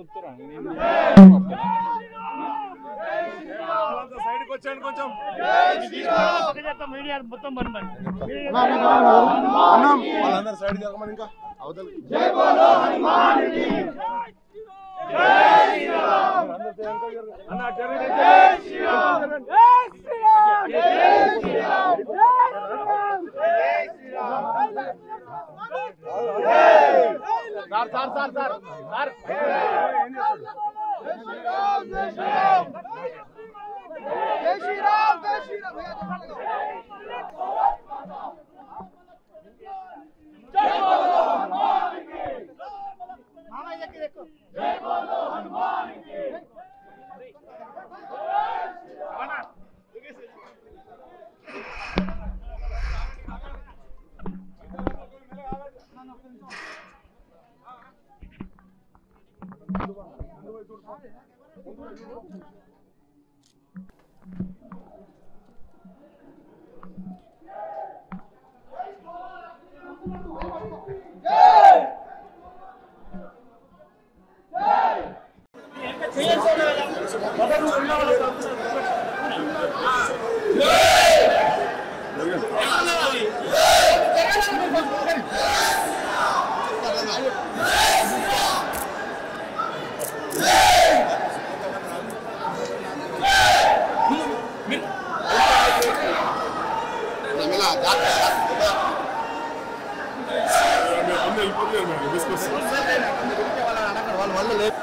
చూస్తారా సైడ్కి వచ్చాను కొంచెం మీడియా మొత్తం బంద్ బంద్ అన్నం వాళ్ళందరూ సైడ్ జరగమని ఇంకా అవతల sir sir sir sir sir వాళ్ళ వల్ల లేదు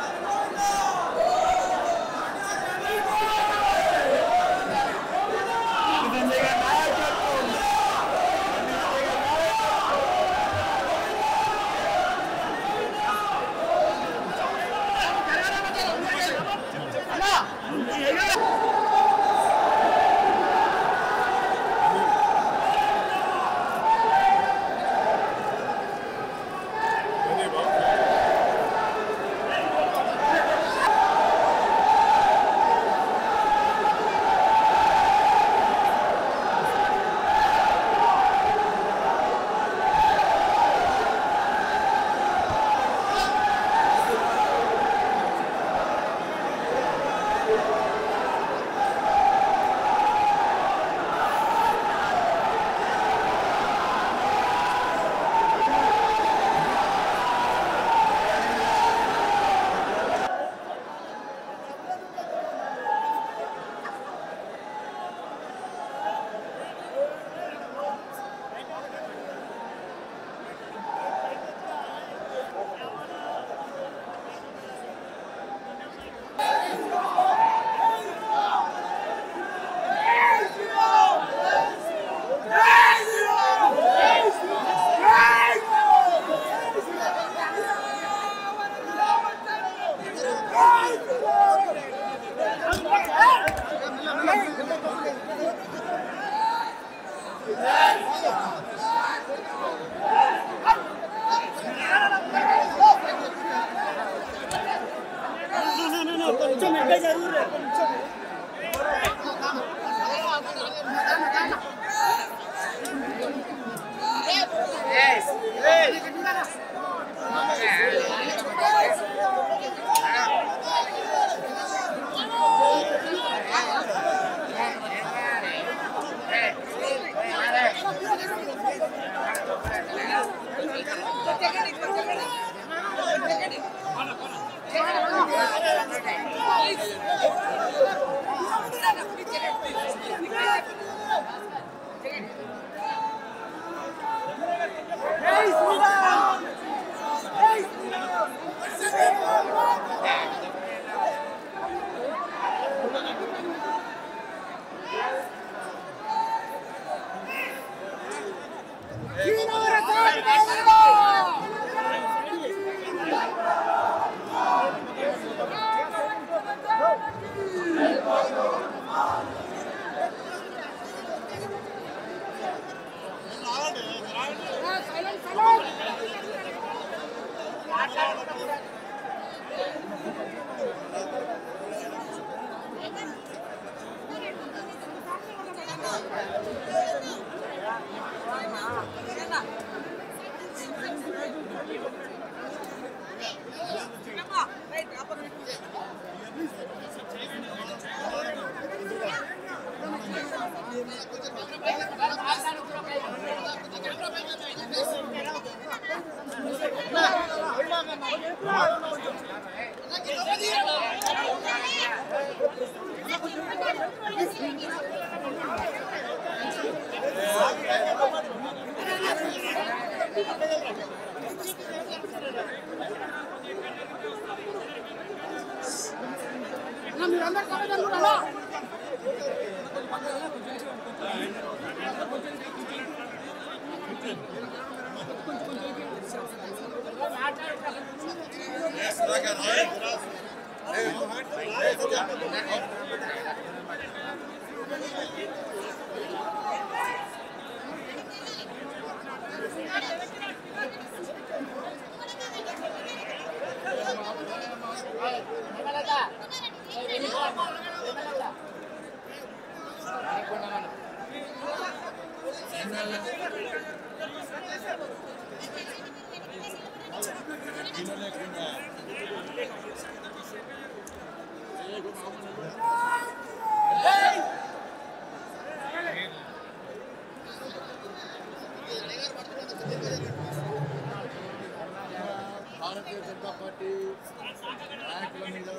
భారతీయ జనతా పార్టీ నాయకుల మీద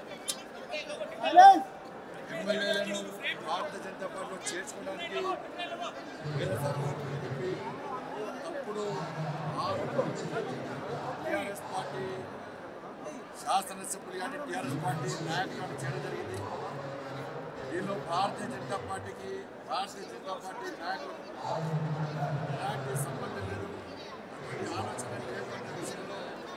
ఎమ్మెల్యేలను భారతీయ జనతా పార్టీలో చేర్చుకోవడానికి నిరసనలు చెప్పి తప్పుడు ఆరోపణలు టీఆర్ఎస్ పార్టీ శాసనసభ్యులు కానీ టీఆర్ఎస్ పార్టీ నాయకులను చేయడం జరిగింది దీనిలో భారతీయ జనతా పార్టీకి భారతీయ జనతా పార్టీ నాయకులకు ఎలాంటి సంబంధం లేదు ఈ ఆలోచన లేకుండా విషయంలో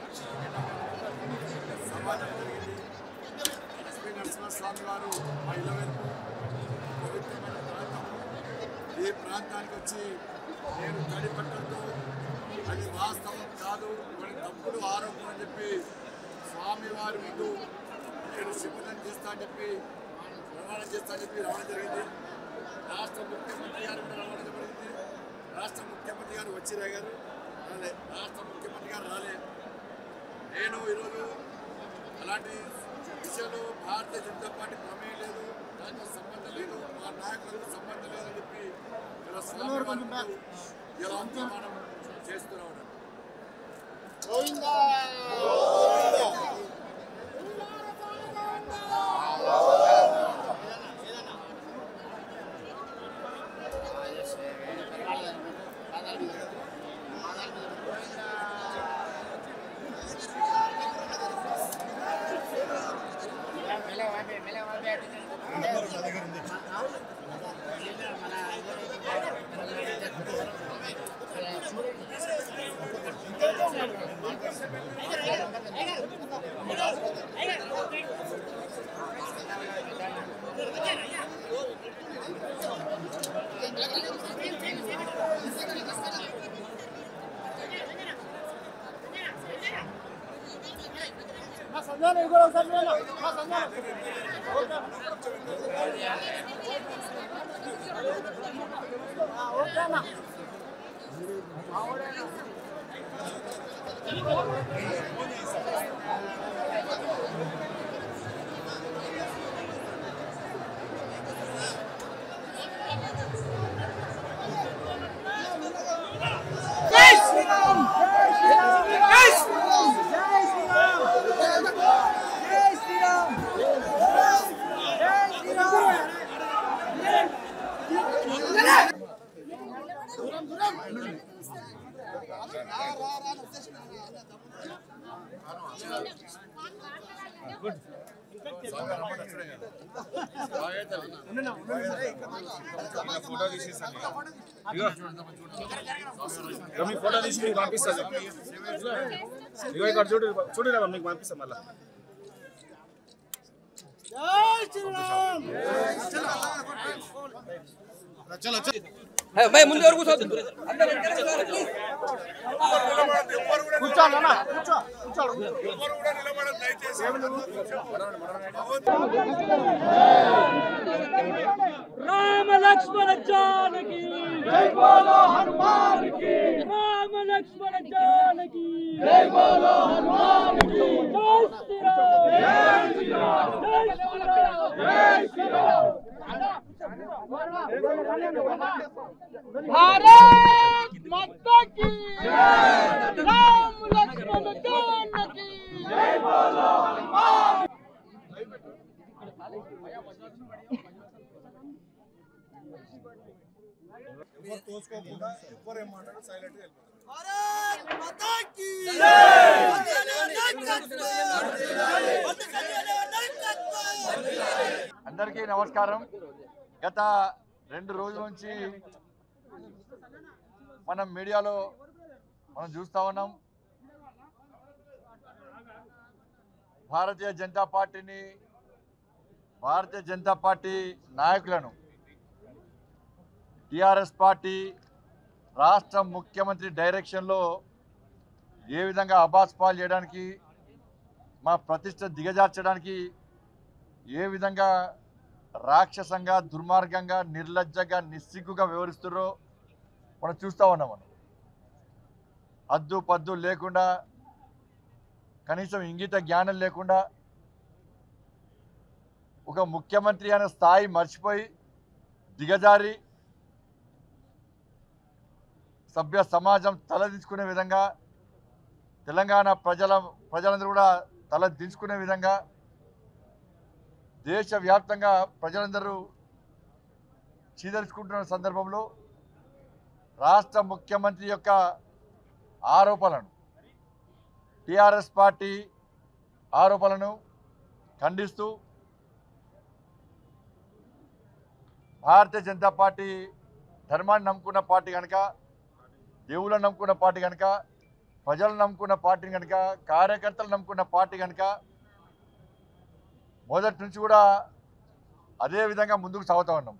సమాధానం జరిగింది ఎస్పీ నరసింహస్వామి వారు మా ఇలవేపు పవిత్రమైన ప్రాంతం ఈ ప్రాంతానికి వచ్చి నేను తడిపట్టడంతో అది వాస్తవం కాదు కొన్ని తప్పుడు ఆరోపణ అని చెప్పి స్వామి వారి ముందు నేను శిబిరం చేస్తా అని చెప్పి ప్రమాణం చేస్తా అని చెప్పి రావడం జరిగింది రాష్ట్ర ముఖ్యమంత్రి గారు కూడా రావడం జరిగింది రాష్ట్ర ముఖ్యమంత్రి గారు వచ్చిరా గారు రాలే రాష్ట్ర ముఖ్యమంత్రి గారు రాలే నేను ఈరోజు అలాంటి విషయంలో భారతీయ జనతా పార్టీ ప్రమేయం లేదు దాంతో సంబంధం లేదు మా నాయకులకు సంబంధం లేదని చెప్పి ఇలా స్వామి వారి ముందు ఇలా అంతమానం చేస్తూ రావడం ఫోటో తీసేసాను ఇగో ఇగో మీ ఫోటో తీసి మీకు పంపిస్తాను ఇగో ఇక్కడ చూడు చూడు మీకు పంపిస్తాను మళ్ళీ భయ ముందు ఎవరు కూర్చోవద్దు అందరూ వెనకాల కూర్చోవాలి. రామ లక్ష్మణ జానకి జై బోలో హనుమాన్ కి రామ లక్ష్మణ జానకి జై బోలో హనుమాన్ కి జై శ్రీరామ్ జై శ్రీరామ్ జై శ్రీరామ్ भारत माता की राम लक्ष्मण जानकी ఎవరు తోసుకోకుండా ఎవరు ఏం మాట్లాడు సైలెంట్గా వెళ్ళిపోతారు అందరికీ నమస్కారం గత రెండు రోజుల నుంచి మనం మీడియాలో మనం చూస్తా ఉన్నాం భారతీయ జనతా పార్టీని భారతీయ జనతా పార్టీ నాయకులను టిఆర్ఎస్ పార్టీ రాష్ట్ర ముఖ్యమంత్రి డైరెక్షన్లో ఏ విధంగా అబాస్పాలు చేయడానికి మా ప్రతిష్ట దిగజార్చడానికి ఏ విధంగా రాక్షసంగా దుర్మార్గంగా నిర్లజ్జగా నిస్సిగ్గుగా వివరిస్తున్నారో మనం చూస్తూ ఉన్నాం మనం అద్దు పద్దు లేకుండా కనీసం ఇంగిత జ్ఞానం లేకుండా ఒక ముఖ్యమంత్రి అనే స్థాయి మర్చిపోయి దిగజారి సభ్య సమాజం తలదించుకునే విధంగా తెలంగాణ ప్రజల ప్రజలందరూ కూడా తల దించుకునే విధంగా దేశవ్యాప్తంగా ప్రజలందరూ చీదరించుకుంటున్న సందర్భంలో రాష్ట్ర ముఖ్యమంత్రి యొక్క ఆరోపణలను టిఆర్ఎస్ పార్టీ ఆరోపణలను ఖండిస్తూ భారతీయ జనతా పార్టీ ధర్మాన్ని నమ్ముకున్న పార్టీ కనుక దేవుళ్ళని నమ్ముకున్న పార్టీ కనుక ప్రజలను నమ్ముకున్న పార్టీ కనుక కార్యకర్తలు నమ్ముకున్న పార్టీ కనుక మొదటి నుంచి కూడా అదే విధంగా ముందుకు సాగుతూ ఉన్నాం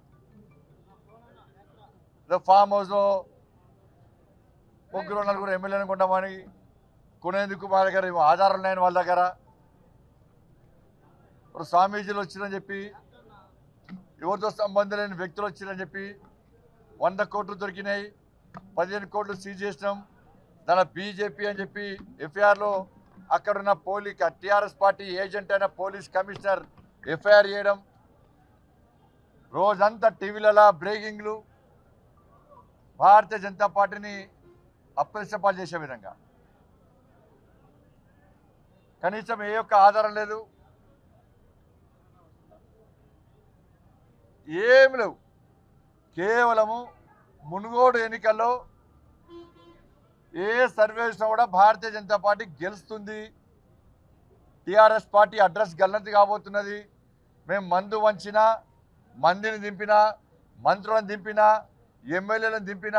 ఏదో ఫామ్ హౌస్లో ముగ్గురు నలుగురు ఎమ్మెల్యేలను కొంటామని కొనేందుకు మా దగ్గర ఏమో ఆధారాలు ఉన్నాయని వాళ్ళ దగ్గర ఇప్పుడు స్వామీజీలు వచ్చిరని చెప్పి ఎవరితో సంబంధం లేని వ్యక్తులు వచ్చిరని చెప్పి వంద కోట్లు దొరికినాయి పదిహేను కోట్లు సీజ్ చేసినాం దాని బీజేపీ అని చెప్పి ఎఫ్ఐఆర్లో అక్కడున్న పోలీస్ టీఆర్ఎస్ పార్టీ ఏజెంట్ అయిన పోలీస్ కమిషనర్ ఎఫ్ఐఆర్ చేయడం రోజంతా టీవీలలో బ్రేకింగ్లు భారతీయ జనతా పార్టీని అప్రతిష్టపాలు చేసే విధంగా కనీసం ఏ యొక్క ఆధారం లేదు ఏమి లేవు కేవలము మునుగోడు ఎన్నికల్లో ఏ సర్వే చేసినా కూడా భారతీయ జనతా పార్టీ గెలుస్తుంది టీఆర్ఎస్ పార్టీ అడ్రస్ గల్లంతి కాబోతున్నది మేము మందు వంచినా మందిని దింపినా మంత్రులను దింపినా ఎమ్మెల్యేలను దింపినా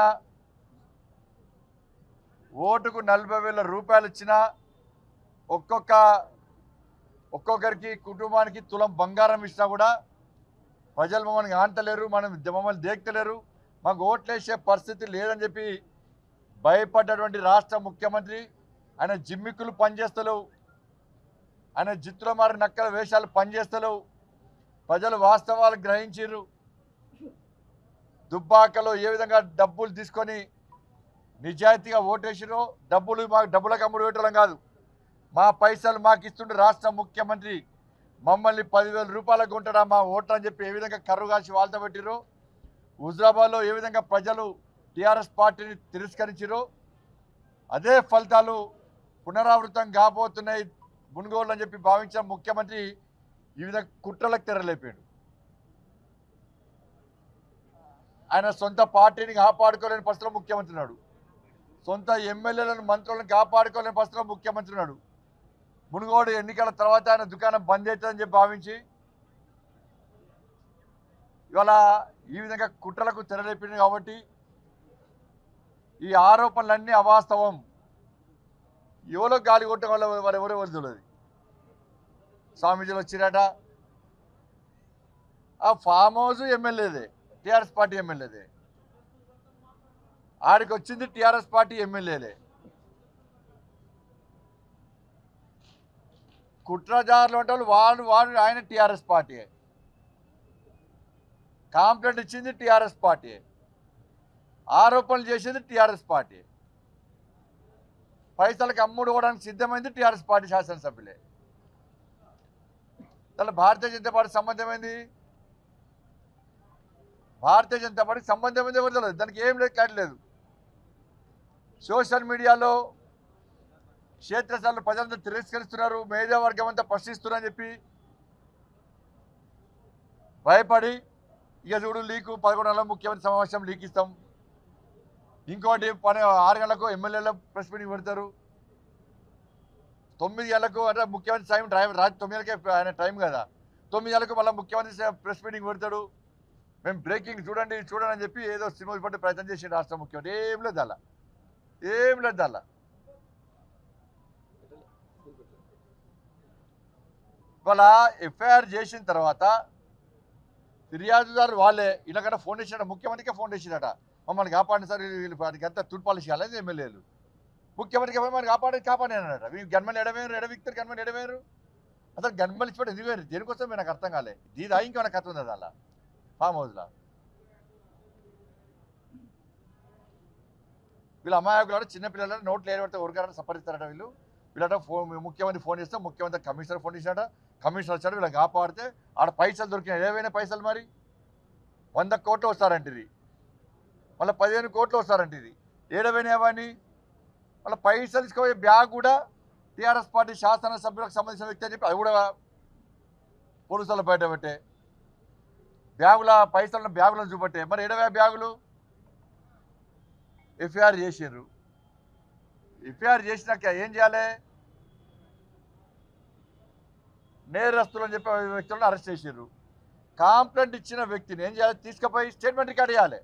ఓటుకు నలభై వేల రూపాయలు ఇచ్చినా ఒక్కొక్క ఒక్కొక్కరికి కుటుంబానికి తులం బంగారం ఇచ్చినా కూడా ప్రజలు మమ్మల్ని ఆంటలేరు మనం మమ్మల్ని దేక్తలేరు మాకు ఓట్లేసే పరిస్థితి లేదని చెప్పి భయపడ్డటువంటి రాష్ట్ర ముఖ్యమంత్రి ఆయన జిమ్మిక్కులు పనిచేస్తలేవు ఆయన జిత్తుల మారి నక్కల వేషాలు పనిచేస్తలేవు ప్రజలు వాస్తవాలు గ్రహించారు దుబ్బాకలో ఏ విధంగా డబ్బులు తీసుకొని నిజాయితీగా ఓటేసిరో డబ్బులు మాకు డబ్బులకు అమ్ముడు పెట్టడం కాదు మా పైసలు మాకు ఇస్తుండే రాష్ట్ర ముఖ్యమంత్రి మమ్మల్ని పదివేల రూపాయలకు ఉంటాడా మా ఓట్లు అని చెప్పి ఏ విధంగా కర్రు కాసి వాళ్ళతో పెట్టిరో హుజరాబాద్లో ఏ విధంగా ప్రజలు టీఆర్ఎస్ పార్టీని తిరస్కరించారో అదే ఫలితాలు పునరావృతం కాబోతున్నాయి మునుగోళ్ళు అని చెప్పి భావించిన ముఖ్యమంత్రి ఈ విధంగా కుట్రలకు తెరలేపాడు ఆయన సొంత పార్టీని కాపాడుకోలేని పరిస్థితిలో ముఖ్యమంత్రి ఉన్నాడు సొంత ఎమ్మెల్యేలను మంత్రులను కాపాడుకోలేని పరిస్థితిలో ముఖ్యమంత్రి ఉన్నాడు మునుగోడు ఎన్నికల తర్వాత ఆయన దుకాణం బంద్ అవుతుందని చెప్పి భావించి ఇవాళ ఈ విధంగా కుట్రలకు తెరలేపింది కాబట్టి ఈ ఆరోపణలన్నీ అవాస్తవం ఎవరో గాలి కొట్టడం వల్ల వారు ఎవరో ఎవరు తెలియదు స్వామీజీలు వచ్చిరట ఆ ఫామ్ హౌస్ ఎమ్మెల్యేదే టీఆర్ఎస్ పార్టీ ఎమ్మెల్యేదే ఆడికి వచ్చింది టీఆర్ఎస్ పార్టీ ఎమ్మెల్యేలే కుట్రదారులు అంటే వాళ్ళు వాళ్ళు ఆయన టీఆర్ఎస్ పార్టీ కాంప్లైంట్ ఇచ్చింది టీఆర్ఎస్ పార్టీ ఆరోపణలు చేసేది టీఆర్ఎస్ పార్టీ పైసలకు అమ్ముడు పోవడానికి సిద్ధమైంది టీఆర్ఎస్ పార్టీ శాసనసభ్యులే దాని భారతీయ జనతా పార్టీ సంబంధం ఏంది భారతీయ జనతా పార్టీకి సంబంధం ఏంది ఎవరు తెలియదు దానికి ఏం లేదు క్లారిటీ లేదు సోషల్ మీడియాలో క్షేత్రస్థాయిలో ప్రజలంతా తిరస్కరిస్తున్నారు మేధావర్గం అంతా ప్రశ్నిస్తున్నారని చెప్పి భయపడి ఇక చూడు లీకు పదకొండు నెలల ముఖ్యమంత్రి సమావేశం లీక్ ఇస్తాం ఇంకోటి పని ఆరు గంటలకు ఎమ్మెల్యేల ప్రెస్ మీటింగ్ పెడతారు తొమ్మిది గంటలకు అంటే ముఖ్యమంత్రి టైం డ్రైవర్ రాత్రి తొమ్మిది గంటలకే ఆయన టైం కదా తొమ్మిది గంటలకు మళ్ళీ ముఖ్యమంత్రి ప్రెస్ మీటింగ్ పెడతాడు మేము బ్రేకింగ్ చూడండి చూడండి అని చెప్పి ఏదో సినిమా పట్టే ప్రయత్నం చేసి రాష్ట్ర ముఖ్యమంత్రి ఏం లేదు అలా ఏం లేదు అలా ఇవాళ ఎఫ్ఐఆర్ చేసిన తర్వాత ఫిర్యాదుదారు వాళ్ళే ఇలాగంటే ఫోన్ చేసినట ముఖ్యమంత్రికే ఫోన్ చేసినట మమ్మల్ని కాపాడండి సార్ వీళ్ళు వారికి అంతా తుడిపాలిసి కాలేదు ఎమ్మెల్యేలు ముఖ్యమంత్రికి మమ్మల్ని కాపాడి కాపాడినట మీ గన్మని ఎడవేరు ఎడవిక్తారు గన్మని ఎడవేరు అసలు గన్మని ఇచ్చిపోయి ఎందుకు వేరు దేనికోసం నాకు అర్థం కాలే దీదా ఇంకేమైనా కథ ఉంది అలా ఫామ్ హౌస్లో వీళ్ళు అమాయకులు చిన్నపిల్లలు నోట్లు ఏడబడితే ఉరగారని సపరిస్తారట వీళ్ళు వీళ్ళట ఫోన్ ముఖ్యమంత్రి ఫోన్ చేస్తే ముఖ్యమంత్రి కమిషనర్ ఫోన్ చేసినట కమిషనర్ వచ్చాడు వీళ్ళకి కాపాడితే ఆడ పైసలు దొరికినాయి ఏవైనా పైసలు మరి వంద కోట్లు వస్తారంట ఇది మళ్ళీ పదిహేను కోట్లు వస్తారంట ఇది ఏడవైనా ఏవని మళ్ళీ పైసలు తీసుకుపోయే బ్యాగ్ కూడా టీఆర్ఎస్ పార్టీ శాసనసభ్యులకు సంబంధించిన వ్యక్తి అని చెప్పి అది కూడా పోలీసులు బయట పెట్టే బ్యాగుల పైసలను బ్యాగులను చూపట్టే మరి ఏడవే బ్యాగులు ఎఫ్ఐఆర్ చేసారు ఎఫ్ఐఆర్ చేసినాక ఏం చేయాలి నేరస్తులు అని చెప్పి వ్యక్తులను అరెస్ట్ చేసారు కాంప్లైంట్ ఇచ్చిన వ్యక్తిని ఏం చేయాలి తీసుకుపోయి స్టేట్మెంట్ రికార్డ్ చేయాలి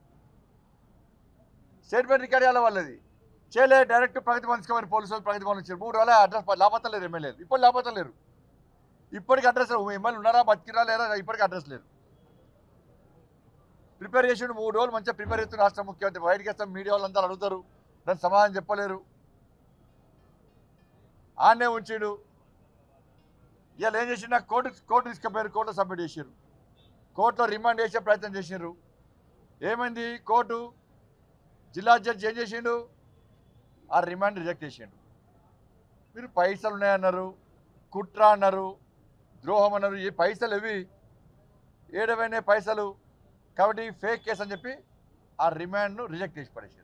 స్టేట్మెంట్ రికార్డ్ చేయాలి వాళ్ళది చేయలే డైరెక్ట్ ప్రగతి భవన్ తీసుకుపోయి పోలీసులు ప్రగతి భవన్ ఇచ్చారు మూడు వేల అడ్రస్ లాభత లేరు ఎమ్మెల్యేలు ఇప్పుడు లాభత లేరు ఇప్పటికి అడ్రస్ లేరు ఎమ్మెల్యే ఉన్నారా బతికిరా లేరా ఇప్పటికి అడ్రస్ లేరు ప్రిపేర్ చేసిండు మూడు రోజులు మంచిగా ప్రిపేర్ చేస్తున్న రాష్ట్ర ముఖ్యమంత్రి బయటకి వస్తాం మీడియా వాళ్ళంతా అడుగుతారు దాని సమాధానం చెప్పలేరు ఆడనే ఉంచాడు ఇవాళ ఏం చేసిండు నాకు కోర్టు కోర్టు తీసుకుపోయారు కోర్టులో సబ్మిట్ చేసారు కోర్టులో రిమాండ్ చేసే ప్రయత్నం చేసినారు ఏమైంది కోర్టు జిల్లా జడ్జి ఏం చేసిండు ఆ రిమాండ్ రిజెక్ట్ చేసిండు మీరు పైసలు ఉన్నాయన్నారు కుట్ర అన్నారు ద్రోహం అన్నారు ఈ పైసలు ఇవి ఏడవైన పైసలు కాబట్టి ఫేక్ కేసు అని చెప్పి ఆ రిమాండ్ను రిజెక్ట్ చేసి పడేసారు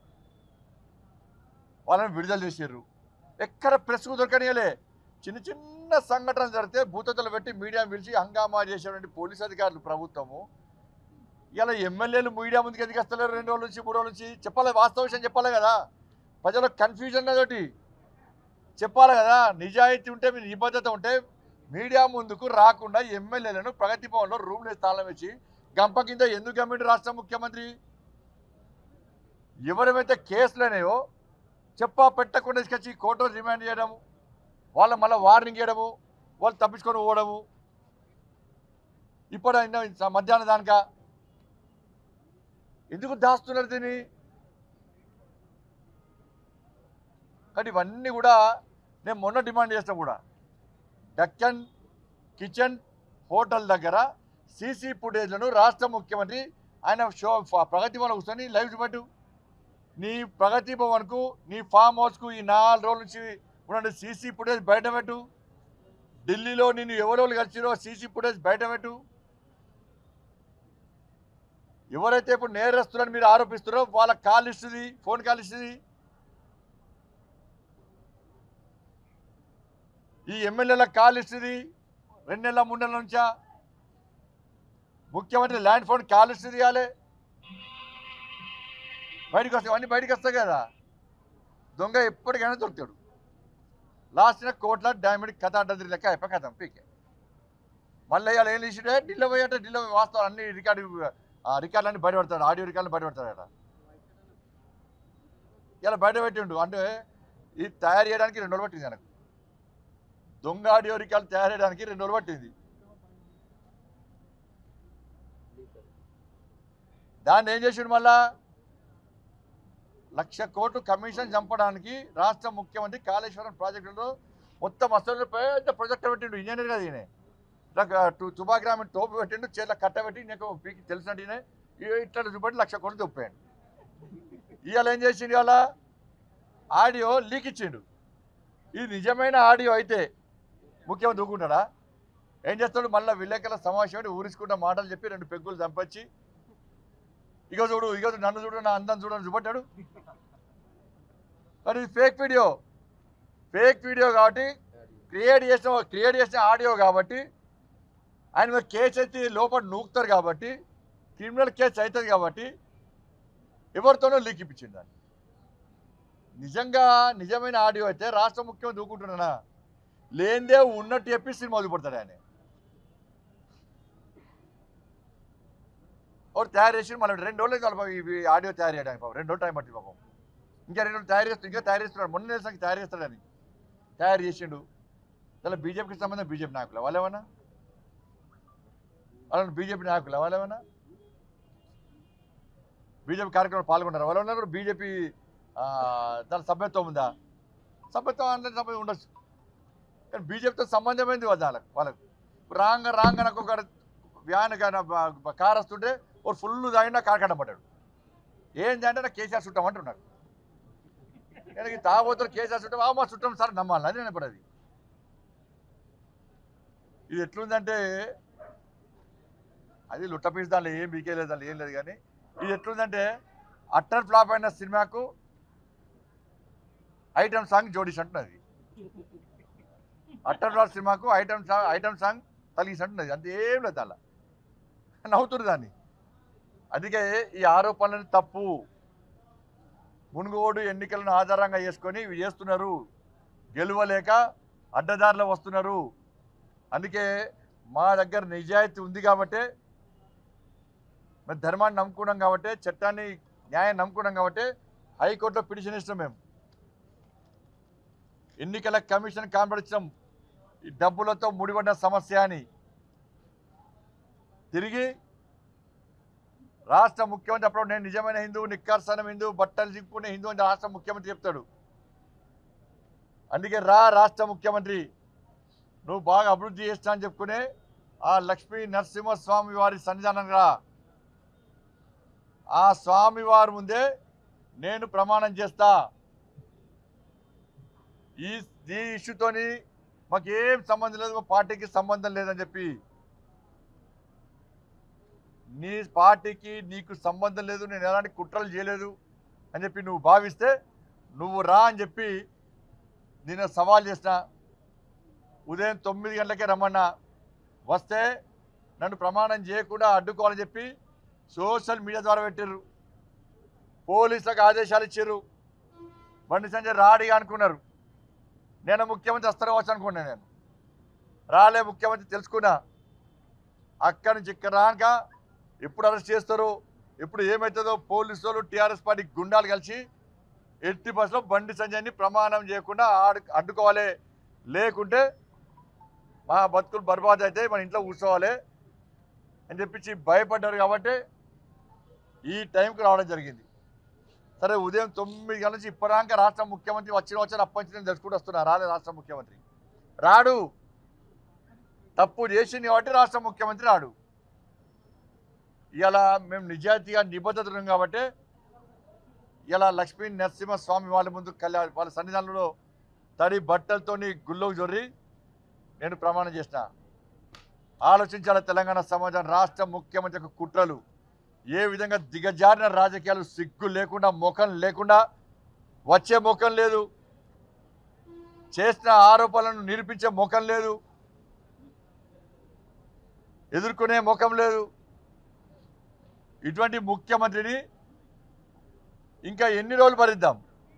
వాళ్ళని విడుదల చేశారు ఎక్కడ ప్రెస్కు దొరకనియలే చిన్న చిన్న సంఘటన జరిగితే భూతతలు పెట్టి మీడియా పిలిచి హంగామా చేసేటువంటి పోలీస్ అధికారులు ప్రభుత్వము ఇలా ఎమ్మెల్యేలు మీడియా ముందుకు ఎందుకు వస్తలేరు రెండు రోజుల నుంచి మూడు రోజుల నుంచి చెప్పాలి వాస్తవ విషయం చెప్పాలి కదా ప్రజలకు కన్ఫ్యూజన్ అదొకటి చెప్పాలి కదా నిజాయితీ ఉంటే మీ నిబద్ధత ఉంటే మీడియా ముందుకు రాకుండా ఎమ్మెల్యేలను ప్రగతి భవన్లో రూమ్లో తాళం వేసి గంప కింద ఎందుకు గమ్మిండు రాష్ట్ర ముఖ్యమంత్రి ఎవరైతే కేసులు అనేవో చెప్పా పెట్టకుండా తీసుకొచ్చి కోర్టులో రిమాండ్ చేయడము వాళ్ళ మళ్ళీ వార్నింగ్ చేయడము వాళ్ళు తప్పించుకొని పోవడము ఇప్పుడు అయినా మధ్యాహ్నం దానిక ఎందుకు దాస్తున్నారు దీన్ని కానీ ఇవన్నీ కూడా నేను మొన్న డిమాండ్ చేస్తా కూడా డక్కన్ కిచెన్ హోటల్ దగ్గర సీసీ ఫుటేజ్లను రాష్ట్ర ముఖ్యమంత్రి ఆయన షో ప్రగతి భవన్ కూర్చొని లైవ్ చూపెట్టు నీ ప్రగతి భవన్కు నీ ఫామ్ హౌస్కు ఈ నాలుగు రోజుల నుంచి ఉన్న సీసీ ఫుటేజ్ బయట పెట్టు ఢిల్లీలో నేను ఎవరెవరు కలిసిరో సీసీ ఫుటేజ్ బయట పెట్టు ఎవరైతే ఇప్పుడు నేరస్తులని మీరు ఆరోపిస్తారో వాళ్ళ కాల్ ఇస్తుంది ఫోన్ కాల్ ఇస్తుంది ఈ ఎమ్మెల్యేల కాల్ ఇస్తుంది రెండు నెలల మూడు నెలల నుంచా ముఖ్యమంత్రి ల్యాండ్ ఫోన్ కాల్ ఇస్తుంది ఇవ్వాలి బయటకు వస్తాయి అన్నీ బయటకు వస్తాయి కదా దొంగ ఎప్పటికైనా దొరుకుతాడు లాస్ట్ కోట్ల డైమండ్ కథ అడ్డది లెక్క అయిపోయి కథం పీకే మళ్ళీ ఇవాళ ఏం తీసిడే ఢిల్లీ పోయాట ఢిల్లీ వాస్తవం అన్ని రికార్డు రికార్డులన్నీ బయట పెడతాడు ఆడియో రికార్డులు బయట పెడతాడట ఇలా బయట పెట్టిండు అంటే ఇది తయారు చేయడానికి రెండు రోజులు పట్టింది నాకు దొంగ ఆడియో రికార్డు తయారు చేయడానికి రెండు రోజులు పట్టింది దాన్ని ఏం చేసిండు మళ్ళా లక్ష కోట్లు కమిషన్ చంపడానికి రాష్ట్ర ముఖ్యమంత్రి కాళేశ్వరం ప్రాజెక్టులో మొత్తం అసలు పెద్ద ప్రాజెక్ట్ పెట్టిండు ఇంజనీర్ కదా ఈయన ఇట్లా టు- తుపాగ్రామం తోపు పెట్టిండు చేతిలో కట్టబెట్టి నీకు పీకి తెలిసినట్టు ఈయన ఇ- ఇట్లా చూపెట్టి లక్ష కోట్లు తొప్పాడు ఇవాళ ఏం చేసిండు ఇవాళ ఆడియో లీక్ ఇచ్చిండు ఇది నిజమైన ఆడియో అయితే ముఖ్యమంత్రి దూకుంటాడా ఏం చేస్తాడు మళ్ళీ విలేకరుల సమావేశం పెట్టి ఊరించుకుంటా మాటలు చెప్పి రెండు పెగ్గులు చంపొచ్చి ఇగో చూడు ఇగో చూడు, నన్ను చూడు నా అందం చూడు అని చూపెట్టాడు మరి ఇది ఫేక్ వీడియో ఫేక్ వీడియో కాబట్టి క్రియేట్ చేసిన క్రియేట్ చేసిన ఆడియో కాబట్టి ఆయన మీద కేసు అయితే లోపల నూకుతారు కాబట్టి క్రిమినల్ కేసు అవుతుంది కాబట్టి ఎవరితోనో లీక్ ఇప్పించింది దాన్ని నిజంగా నిజమైన ఆడియో అయితే రాష్ట్ర ముఖ్యమంత్రి దూకుంటున్నానా లేనిదే ఉన్నట్టు చెప్పి సినిమా వదిలిపడతాడు ఆయన ఒకటి తయారు చేసి మనం రెండు రోజులు కావాలి పాపం ఇవి ఆడియో తయారు చేయడానికి పాపం రెండు రోజులు టైం పట్టింది పాపం ఇంకా రెండు రోజులు తయారు చేస్తూ ఇంకా తయారు చేస్తున్నాడు మొన్న చేసాక తయారు చేస్తాడని తయారు చేసిండు అసలు బీజేపీకి సంబంధం బీజేపీ నాయకులు వాళ్ళేమన్నా వాళ్ళని బీజేపీ నాయకులు వాళ్ళేమన్నా బీజేపీ కార్యక్రమంలో పాల్గొన్నారు వాళ్ళు ఉన్నారు బీజేపీ దాని సభ్యత్వం ఉందా సభ్యత్వం అంటే సభ్యత్వం ఉండొచ్చు కానీ బీజేపీతో సంబంధమైంది వాళ్ళ వాళ్ళకి వాళ్ళకు రాంగ రాంగ నాకు ఒక వ్యాన్ కానీ కార్ వస్తుంటే ఒక ఫుల్ తాగినా కార్ కట్టబడ్డాడు ఏంటి అంటే నాకు కేసీఆర్ చుట్టాం అంటున్నాడు నేను తాగబోతున్న కేసీఆర్ చుట్టాం ఆ మా చుట్టాం సార్ నమ్మాలి అది నేను అది ఇది ఎట్లుందంటే అది లుట్టపీస్ దానిలో ఏం బీకేలేదు దానిలో ఏం లేదు కానీ ఇది ఎట్లుందంటే అట్టర్ ఫ్లాప్ అయిన సినిమాకు ఐటమ్ సాంగ్ జోడిస్ అంటున్నది అట్టర్ ఫ్లాప్ సినిమాకు ఐటమ్ సాంగ్ ఐటమ్ సాంగ్ తలిగిసి అంటున్నది అంత ఏం లేదు దానిలో నవ్వుతుంది దాన్ని అందుకే ఈ ఆరోపణలను తప్పు మునుగోడు ఎన్నికలను ఆధారంగా చేసుకొని ఇవి చేస్తున్నారు గెలవలేక అడ్డదారిలో వస్తున్నారు అందుకే మా దగ్గర నిజాయితీ ఉంది కాబట్టే మేము ధర్మాన్ని నమ్ముకున్నాం కాబట్టి చట్టాన్ని న్యాయం నమ్ముకున్నాం కాబట్టి హైకోర్టులో పిటిషన్ ఇస్తాం మేము ఎన్నికల కమిషన్ కాన్పడించడం ఈ డబ్బులతో ముడిపడిన సమస్య అని తిరిగి రాష్ట్ర ముఖ్యమంత్రి అప్పుడు నేను నిజమైన హిందూ నిక్కార్సనం హిందూ బట్టలు చింపుకునే హిందూ అని రాష్ట్ర ముఖ్యమంత్రి చెప్తాడు అందుకే రా రాష్ట్ర ముఖ్యమంత్రి నువ్వు బాగా అభివృద్ధి చేస్తా అని చెప్పుకునే ఆ లక్ష్మీ నరసింహస్వామి వారి సన్నిధానంగా ఆ స్వామి వారి ముందే నేను ప్రమాణం చేస్తా ఈ ఈ ఇష్యూతోని మాకు ఏం సంబంధం లేదు మా పార్టీకి సంబంధం లేదని చెప్పి నీ పార్టీకి నీకు సంబంధం లేదు నేను ఎలాంటి కుట్రలు చేయలేదు అని చెప్పి నువ్వు భావిస్తే నువ్వు రా అని చెప్పి నేను సవాల్ చేసిన ఉదయం తొమ్మిది గంటలకే రమ్మన్నా వస్తే నన్ను ప్రమాణం చేయకుండా అడ్డుకోవాలని చెప్పి సోషల్ మీడియా ద్వారా పెట్టారు పోలీసులకు ఆదేశాలు ఇచ్చారు బండి సంజయ్ రాడిగా అనుకున్నారు నేను ముఖ్యమంత్రి వస్తారో వచ్చి అనుకున్నాను నేను రాలే ముఖ్యమంత్రి తెలుసుకున్నా అక్కడి నుంచి ఇక్కడ రాక ఎప్పుడు అరెస్ట్ చేస్తారో ఎప్పుడు ఏమవుతుందో పోలీసు వాళ్ళు టీఆర్ఎస్ పార్టీ గుండాలు కలిసి ఎట్టి బస్సులో బండి సంజయ్ని ప్రమాణం చేయకుండా ఆడు అడ్డుకోవాలి లేకుంటే మా బతుకులు బర్బాద్ అయితే మన ఇంట్లో కూర్చోవాలి అని చెప్పించి భయపడ్డారు కాబట్టి ఈ టైంకి రావడం జరిగింది సరే ఉదయం తొమ్మిది గంటల నుంచి ఇప్పటిదాకా రాష్ట్ర ముఖ్యమంత్రి వచ్చిన వచ్చిన అప్పటి నేను తెలుసుకుంటూ వస్తున్నా రాలే రాష్ట్ర ముఖ్యమంత్రి రాడు తప్పు చేసింది కాబట్టి రాష్ట్ర ముఖ్యమంత్రి రాడు ఇలా మేము నిజాయితీగా నిబద్ధత ఉన్నాం కాబట్టి ఇలా లక్ష్మీ నరసింహస్వామి వాళ్ళ ముందు కళ్యాణ వాళ్ళ సన్నిధానంలో తడి బట్టలతోని గుళ్ళోకి జొర్రి నేను ప్రమాణం చేసిన ఆలోచించాల తెలంగాణ సమాజం రాష్ట్ర ముఖ్యమంత్రి యొక్క కుట్రలు ఏ విధంగా దిగజారిన రాజకీయాలు సిగ్గు లేకుండా ముఖం లేకుండా వచ్చే ముఖం లేదు చేసిన ఆరోపణలను నిరూపించే ముఖం లేదు ఎదుర్కొనే ముఖం లేదు ఇటువంటి ముఖ్యమంత్రిని ఇంకా ఎన్ని రోజులు భరిద్దాం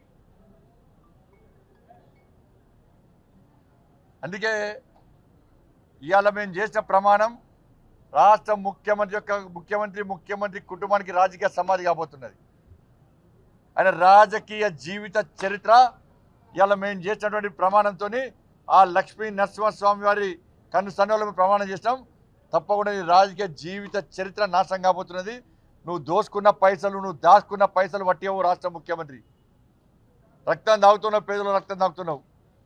అందుకే ఇవాళ మేము చేసిన ప్రమాణం రాష్ట్ర ముఖ్యమంత్రి యొక్క ముఖ్యమంత్రి ముఖ్యమంత్రి కుటుంబానికి రాజకీయ సమాధి కాబోతున్నది ఆయన రాజకీయ జీవిత చరిత్ర ఇవాళ మేము చేసినటువంటి ప్రమాణంతో ఆ లక్ష్మీ నరసింహస్వామి వారి కన్ను సన్నులో ప్రమాణం చేసినాం తప్పకుండా ఈ రాజకీయ జీవిత చరిత్ర నాశనం కాబోతున్నది నువ్వు దోసుకున్న పైసలు నువ్వు దాచుకున్న పైసలు పట్టేవు రాష్ట్ర ముఖ్యమంత్రి రక్తం తాగుతున్నావు పేదలు రక్తం తాగుతున్నావు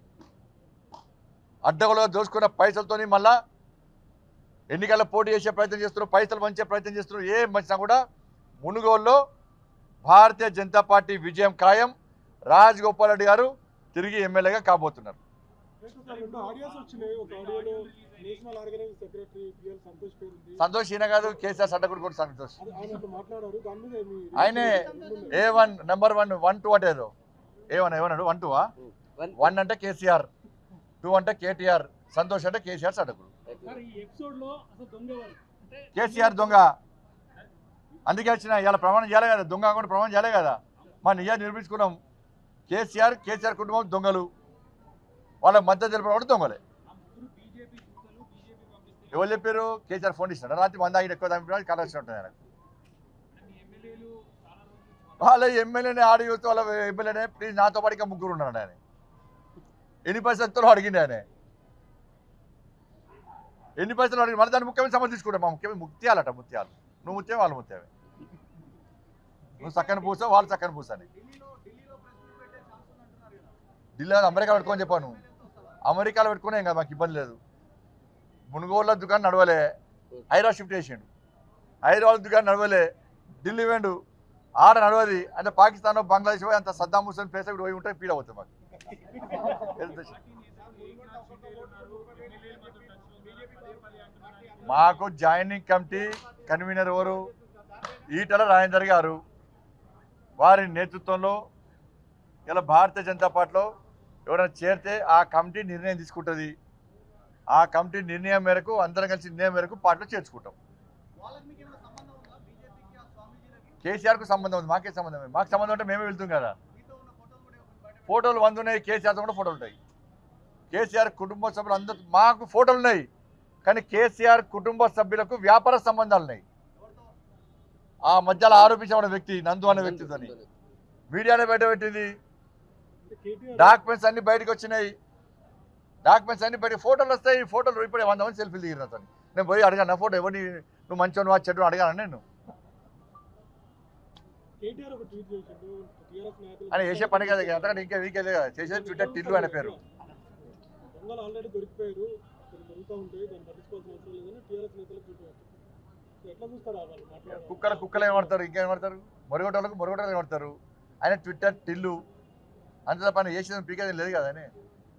అడ్డగోలుగా దోసుకున్న పైసలతోని మళ్ళా ఎన్నికల్లో పోటీ చేసే ప్రయత్నం చేస్తున్నారు పైసలు పంచే ప్రయత్నం చేస్తున్నారు ఏం పంచినా కూడా మునుగోలులో భారతీయ జనతా పార్టీ విజయం ఖాయం రాజగోపాల్ రెడ్డి గారు తిరిగి ఎమ్మెల్యేగా కాబోతున్నారు రెండు ఆడియోస్ వచ్చినాయి ఒక ఆడియోలో national organizing secretary PL Santosh పేరు ఉంది సంతోష్ ఈయన కాదు కేసీఆర్ సడ్డకుడు కూడా సంతోష్ అది ఆయన అట్లా మాట్లాడారు దాని మీద మీ ఆయనే A one number one one two అంటే ఏదో ఏ వన్ ఏమన్నాడు వన్ టూ వన్ అంటే కేసీఆర్ టూ అంటే కేటీఆర్ సంతోష్ అంటే కేసీఆర్ సడ్డకుడు సార్ ఈ ఎపిసోడ్ లో అసలు దొంగ ఎవరు అంటే కేసీఆర్ దొంగ అందుకే వచ్చిన ఇవాళ ప్రమాణం చేయలే కదా దొంగ కాకుండా ప్రమాణం చేయలే కదా మా నిజాన్ని నిరూపించుకున్నాం కేసీఆర్ కేసీఆర్ కుటుంబం దొంగలు వాళ్ళ మద్దతు తెలిపిన కూడా దొంగలే ఎవరు చెప్పారు కేసీఆర్ ఫోన్ ఇస్తాడు రాత్రి వంద ఐదు ఎక్కువ తగ్గిపోయినా కలెక్షన్ ఉంటుంది ఆయనకు వాళ్ళ ఎమ్మెల్యేనే ఆడి చూస్తే వాళ్ళ ఎమ్మెల్యేనే ప్లీజ్ నాతో పాటు ఇంకా ముగ్గురు ఉన్నాడు ఆయన ఎన్ని పైసలు అడిగిండు ఆయన ఎన్ని పైసలు అడిగి మన దాన్ని ముఖ్యమైన సంబంధం తీసుకుంటాం మా ముఖ్యమైన ముత్యాలట ముత్యాలు నువ్వు ముత్యం వాళ్ళు ముత్యమే నువ్వు చక్కని పూస వాళ్ళు చక్కని పూస అని ఢిల్లీలో అమెరికా పెట్టుకొని చెప్పాను అమెరికాలో పెట్టుకునే ఇంకా మాకు ఇబ్బంది లేదు మునుగోళ్ళ దుకాణం నడవలే హైదరాబాద్ షిఫ్ట్ చేసిండు హైదరాబాద్ దుకాణం నడవలే ఢిల్లీ వేండు ఆడ నడవది అంటే పాకిస్తాన్ బంగ్లాదేశ్ పోయి అంత సద్దాం హుసేన్ ప్లేస్ పోయి ఉంటే పీడ అవుతుంది మాకు మాకు జాయినింగ్ కమిటీ కన్వీనర్ ఎవరు ఈటల రాజేందర్ గారు వారి నేతృత్వంలో ఇలా భారతీయ జనతా పార్టీలో ఎవరైనా చేరితే ఆ కమిటీ నిర్ణయం తీసుకుంటుంది ఆ కమిటీ నిర్ణయం మేరకు అందరం కలిసి నిర్ణయం మేరకు పార్టీలో చేర్చుకుంటాం కేసీఆర్కు సంబంధం ఉంది మాకే సంబంధం ఉంది. మాకు సంబంధం ఉంటే మేమే వెళ్తాం కదా ఫోటోలు వంద ఉన్నాయి కేసీఆర్తో కూడా ఫోటోలు ఉంటాయి కేసీఆర్ కుటుంబ సభ్యులు అందరు మాకు ఫోటోలు ఉన్నాయి కానీ కేసీఆర్ కుటుంబ సభ్యులకు వ్యాపార సంబంధాలు ఉన్నాయి ఆ మధ్యలో ఆరోపించిన వ్యక్తి నందు అనే వ్యక్తితోని మీడియాలో బయట పెట్టింది కేటీఆర్ డాక్యుమెంట్స్ అన్ని బయటకు వచ్చినాయి డాక్యుమెంట్స్ అన్ని బయట ఫోటోలు వస్తాయి ఫోటోలు ఇప్పుడు వంద మంది సెల్ఫీలు దిగిన అతను నేను పోయి అడిగాను నా ఫోటో ఎవరిని నువ్వు మంచిగా నువ్వు చెడు అడిగాను నేను కేటీఆర్ ఒక ట్వీట్ చేసిండు టీఆర్ఎస్ నాయకులు ఆయన చేసే పని కదా అంతకంటే ఇంకా వీకే కదా చేసేది ట్విట్టర్ టిల్లు అనే పేరు దొంగలు ఆల్రెడీ దొరికిపోయారు కొన్ని దొరుకుతూ ఉంటాయి దాన్ని పట్టించుకోవాల్సిన అవసరం లేదని టీఆర్ఎస్ నేతలు ట్వీట్ చేశారు ఎట్లా చూస్తారా వాళ్ళు మాట్లాడారు కుక్కల కుక్కలు ఏమడతారు ఇంకేమడతారు మొరగొట్టలకు మొరగొట్టలు ఏమడతారు ఆయన ట్విట్టర్ టిల్లు అంత పని చేసేది పీకేది లేదు కదా అని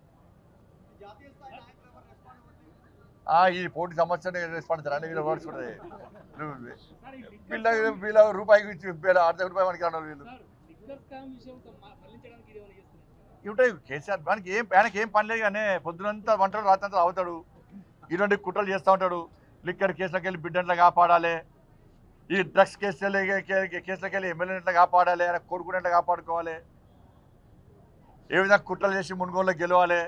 ఆ, ఈ పోటీ సమస్యని రెస్పాన్స్ అని వీళ్ళు ఓట్స్ కూడా వీళ్ళ వీళ్ళ రూపాయికి ఇచ్చి వీళ్ళ అర్ధ రూపాయి మనకి అన్నారు వీళ్ళు లిక్కర్ స్కామ్ విషయం మళ్లించడానికి ఇది ఏమైనా చేస్తున్నారు ఉంటాయి కేసీఆర్ దానికి ఏం ఆయనకి ఏం పని లేదు కానీ పొద్దునంతా వంటలు రాత్రంతా అవుతాడు ఇటువంటి కుట్రలు చేస్తూ ఉంటాడు లిక్కర్ కేసులకు వెళ్ళి బిడ్డలు కాపాడాలి ఈ డ్రగ్స్ కేసులు కేసులకు వెళ్ళి ఎమ్మెల్యేట్లు కాపాడాలి ఆయన కొడుకునేట్లు కాపాడుకోవాలి ఏ విధంగా కుట్రలు చేసి మునుగోలు గెలవాలి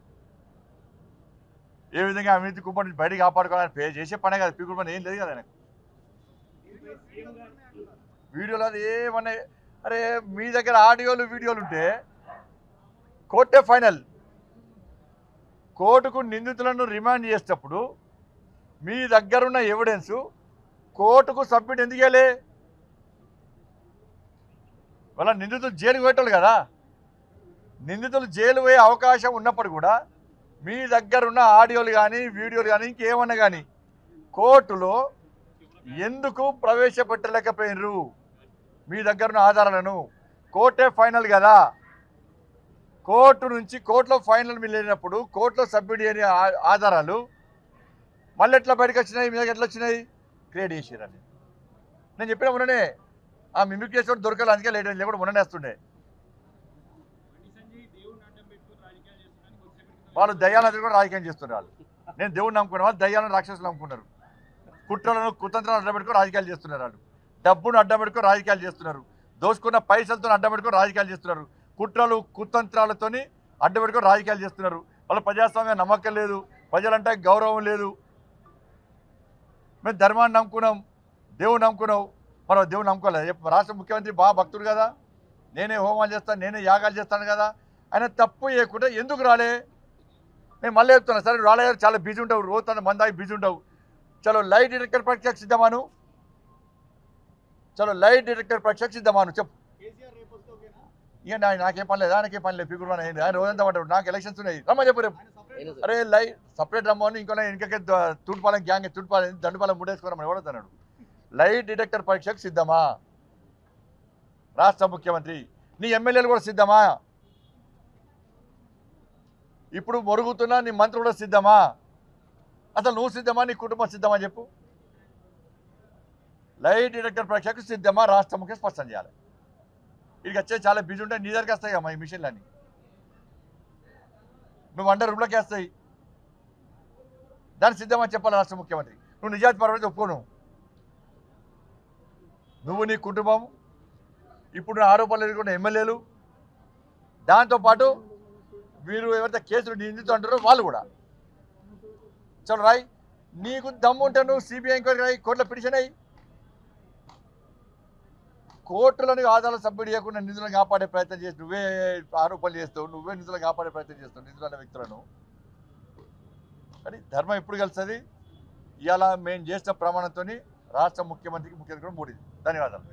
ఏ విధంగా అవినీతి కుప్పటి నుంచి బయటికి కాపాడుకోవాలని పే చేసే పనే కదా పీకుడు పని ఏం లేదు కదా ఆయనకు వీడియోలు అది ఏమన్నా అరే మీ దగ్గర ఆడియోలు వీడియోలు ఉంటే కోర్టే ఫైనల్ కోర్టుకు నిందితులను రిమాండ్ చేసేటప్పుడు మీ దగ్గరున్న ఎవిడెన్స్ కోర్టుకు సబ్మిట్ ఎందుకు చేయలే వాళ్ళ నిందితులు జైలుకు పోయేటోళ్ళు కదా నిందితులు జైలు పోయే అవకాశం ఉన్నప్పుడు కూడా మీ దగ్గరున్న ఆడియోలు కానీ వీడియోలు కానీ ఇంకేమన్నా కానీ కోర్టులో ఎందుకు ప్రవేశపెట్టలేకపోయినరు మీ దగ్గరున్న ఆధారాలను కోర్టే ఫైనల్ కదా కోర్టు నుంచి కోర్టులో ఫైనల్ మీరు లేనప్పుడు కోర్టులో సబ్మిట్ చేయని ఆ- ఆధారాలు మళ్ళీ ఎట్లా బయటకు వచ్చినాయి మీ దగ్గర ఎట్లా వచ్చినాయి క్రియేట్ చేసిరని నేను చెప్పిన మొన్ననే ఆ మిమిక్ చేసేవాడు దొరకాలి అందుకే లేట్ అయింది లేకుండా మొన్ననే వస్తుండే వాళ్ళు దయ్యాలను కూడా రాజకీయం చేస్తున్నారు వాళ్ళు నేను దేవుడిని నమ్ముకునే వాళ్ళు దయ్యాలను రాక్షసులు నమ్ముకున్నారు కుట్రలను కుతంత్రాలను అడ్డం పెట్టుకొని రాజకీయాలు చేస్తున్నారు వాళ్ళు డబ్బును అడ్డం పెట్టుకొని రాజకీయాలు చేస్తున్నారు దోసుకున్న పైసలతో అడ్డం పెట్టుకొని రాజకీయాలు చేస్తున్నారు కుట్రలు కుతంత్రాలతోని అడ్డం పెట్టుకొని రాజకీయాలు చేస్తున్నారు వాళ్ళ ప్రజాస్వామ్య నమ్మకం లేదు ప్రజలంటే గౌరవం లేదు మేము ధర్మాన్ని నమ్ముకున్నాం దేవుని నమ్ముకున్నావు మనం దేవుని నమ్ముకోలేదు చెప్పు రాష్ట్ర ముఖ్యమంత్రి బాగా భక్తుడు కదా నేనే హోమాలు చేస్తాను నేనే యాగాలు చేస్తాను కదా ఆయన తప్పు చేయకుండా ఎందుకు రాలే నేను మళ్ళీ చెప్తున్నా సరే రాలే గారు చాలా బిజీ ఉంటావు రోజు తన మందాకి బిజీ ఉంటావు చలో లైట్ డిటెక్టర్ పరీక్షకు సిద్ధమాను చలో లైట్ డిటెక్టర్ పరీక్షకు సిద్ధమాను చెప్పు ఇక నా నాకేం పని లేదు ఆయనకేం పని లేదు పిగురు ఆయన ఆయన రోజంతా ఉంటాడు నాకు ఎలక్షన్స్ ఉన్నాయి రమ్మని చెప్పు రేపు అరే లై సపరేట్ రమ్మని ఇంకో ఇంకొక తూర్పాలెం గ్యాంగ్ తూర్పాలెం దండుపాలెం ముడేసుకోరమని ఎవడతాడు లైట్ డిటెక్టర్ పరీక్షకు సిద్ధమా రాష్ట్ర ముఖ్యమంత్రి నీ ఎమ్మెల్యేలు కూడా సిద్ధమా ఇప్పుడు మొరుగుతున్నా నీ మంత్రులు కూడా సిద్ధమా అసలు నువ్వు సిద్ధమా నీ కుటుంబం సిద్ధమా చెప్పు లైట్ డిటెక్టర్ పరీక్షకు సిద్ధమా రాష్ట్ర ముఖ్య స్పష్టం చేయాలి ఇక్కడికి వచ్చే చాలా బిజీ ఉంటాయి నీ దగ్గరికి వస్తాయి అమ్మా ఈ మిషన్లన్నీ నువ్వు అండర్ రూమ్లోకి వేస్తాయి దాన్ని సిద్ధమని చెప్పాలి రాష్ట్ర ముఖ్యమంత్రి నువ్వు నిజాతి పరమైతే ఒప్పుకోను నువ్వు నీ కుటుంబం ఇప్పుడు ఆరోపణలు ఎదుర్కొన్న ఎమ్మెల్యేలు దాంతోపాటు వీరు ఎవరైతే కేసులు నిందితూ అంటారో వాళ్ళు కూడా చలో రాయ్ నీకు దమ్ము ఉంటే నువ్వు సిబిఐ ఎంక్వైరీ రాయి కోర్టులో పిటిషన్ అయ్యి కోర్టులను ఆధారాలు సబ్మిట్ చేయకుండా నిధులను కాపాడే ప్రయత్నం చేసి నువ్వే ఆరోపణలు చేస్తావు నువ్వే నిధులను కాపాడే ప్రయత్నం చేస్తావు నిధులన్న వ్యక్తులను కానీ ధర్మం ఎప్పుడు కలుస్తుంది ఇవాళ మేము చేసిన ప్రమాణంతో రాష్ట్ర ముఖ్యమంత్రికి ముఖ్యమంత్రి కూడా మూడింది ధన్యవాదాలు